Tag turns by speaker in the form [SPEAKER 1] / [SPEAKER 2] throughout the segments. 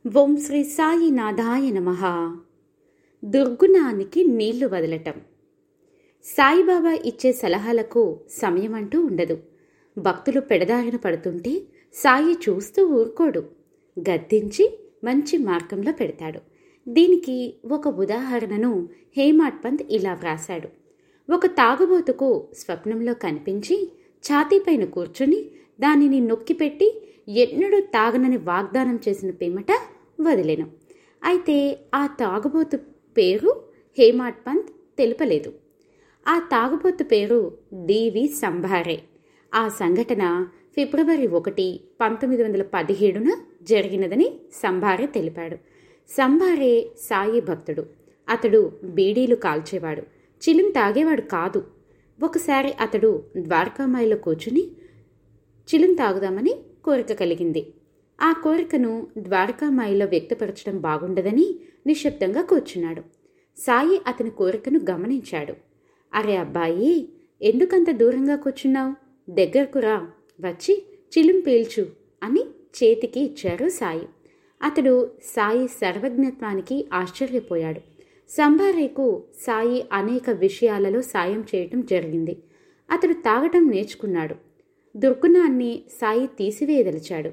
[SPEAKER 1] ఓం శ్రీ సాయినాథాయ నమ దుర్గుణానికి నీళ్లు వదలటం సాయిబాబా ఇచ్చే సలహాలకు సమయం అంటూ ఉండదు భక్తులు పెడదారిన పడుతుంటే సాయి చూస్తూ ఊరుకోడు గద్దించి మంచి మార్గంలో పెడతాడు దీనికి ఒక ఉదాహరణను హేమాడ్ పంత్ ఇలా వ్రాశాడు ఒక తాగుబోతుకు స్వప్నంలో కనిపించి ఛాతీపైన కూర్చుని దానిని నొక్కిపెట్టి ఎన్నడూ తాగనని వాగ్దానం చేసిన పిమ్మట వదిలేను అయితే ఆ తాగుబోతు పేరు హేమాడ్ పంత్ తెలుపలేదు ఆ తాగుబోతు పేరు డివి సంభారే ఆ సంఘటన ఫిబ్రవరి ఒకటి పంతొమ్మిది వందల పదిహేడున జరిగినదని సంభారే తెలిపాడు సంభారే సాయి భక్తుడు అతడు బీడీలు కాల్చేవాడు చిలిం తాగేవాడు కాదు ఒకసారి అతడు ద్వారకామాయిలో కూర్చుని చిలిం తాగుదామని కోరిక కలిగింది ఆ కోరికను ద్వారకామాయిలో వ్యక్తపరచడం బాగుండదని నిశ్శబ్దంగా కూర్చున్నాడు సాయి అతని కోరికను గమనించాడు అరే అబ్బాయి ఎందుకంత దూరంగా కూర్చున్నావు దగ్గరకు రా వచ్చి చిలుం పీల్చు అని చేతికి ఇచ్చారు సాయి అతడు సాయి సర్వజ్ఞత్వానికి ఆశ్చర్యపోయాడు సంభారేకు సాయి అనేక విషయాలలో సాయం చేయటం జరిగింది అతడు తాగటం నేర్చుకున్నాడు దుర్గుణాన్ని సాయి తీసివేయదలిచాడు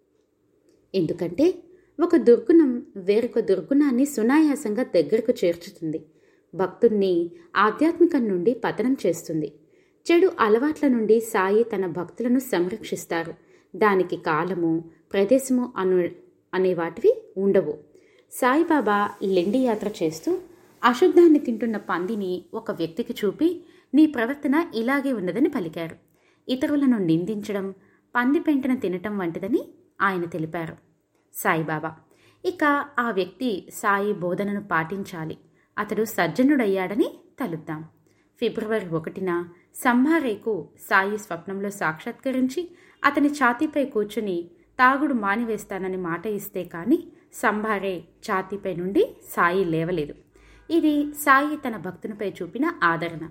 [SPEAKER 1] ఎందుకంటే ఒక దుర్గుణం వేరొక దుర్గుణాన్ని సునాయాసంగా దగ్గరకు చేర్చుతుంది భక్తుణ్ణి ఆధ్యాత్మికం నుండి పతనం చేస్తుంది చెడు అలవాట్ల నుండి సాయి తన భక్తులను సంరక్షిస్తారు దానికి కాలము ప్రదేశము అను అనే వాటివి ఉండవు సాయిబాబా లెండి యాత్ర చేస్తూ అశుద్ధాన్ని తింటున్న పందిని ఒక వ్యక్తికి చూపి నీ ప్రవర్తన ఇలాగే ఉన్నదని పలికారు ఇతరులను నిందించడం పంది పెంటను తినటం వంటిదని ఆయన తెలిపారు సాయిబాబా ఇక ఆ వ్యక్తి సాయి బోధనను పాటించాలి అతడు సజ్జనుడయ్యాడని తలుద్దాం ఫిబ్రవరి ఒకటిన సంభారేకు సాయి స్వప్నంలో సాక్షాత్కరించి అతని ఛాతీపై కూర్చుని తాగుడు మానివేస్తానని మాట ఇస్తే కాని సంభారే ఛాతీపై నుండి సాయి లేవలేదు ఇది సాయి తన భక్తునిపై చూపిన ఆదరణ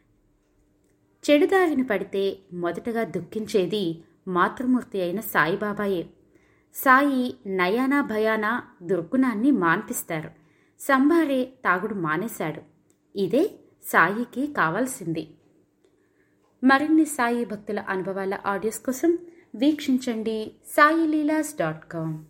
[SPEAKER 1] చెడుదారిన పడితే మొదటగా దుఃఖించేది మాతృమూర్తి అయిన సాయిబాబాయే సాయి నయానా భయానా దుర్గుణాన్ని మాన్పిస్తారు సంభారే తాగుడు మానేశాడు ఇదే సాయికి కావాల్సింది మరిన్ని సాయి భక్తుల అనుభవాల ఆడియోస్ కోసం వీక్షించండి సాయిలీలాస్ డాట్ కామ్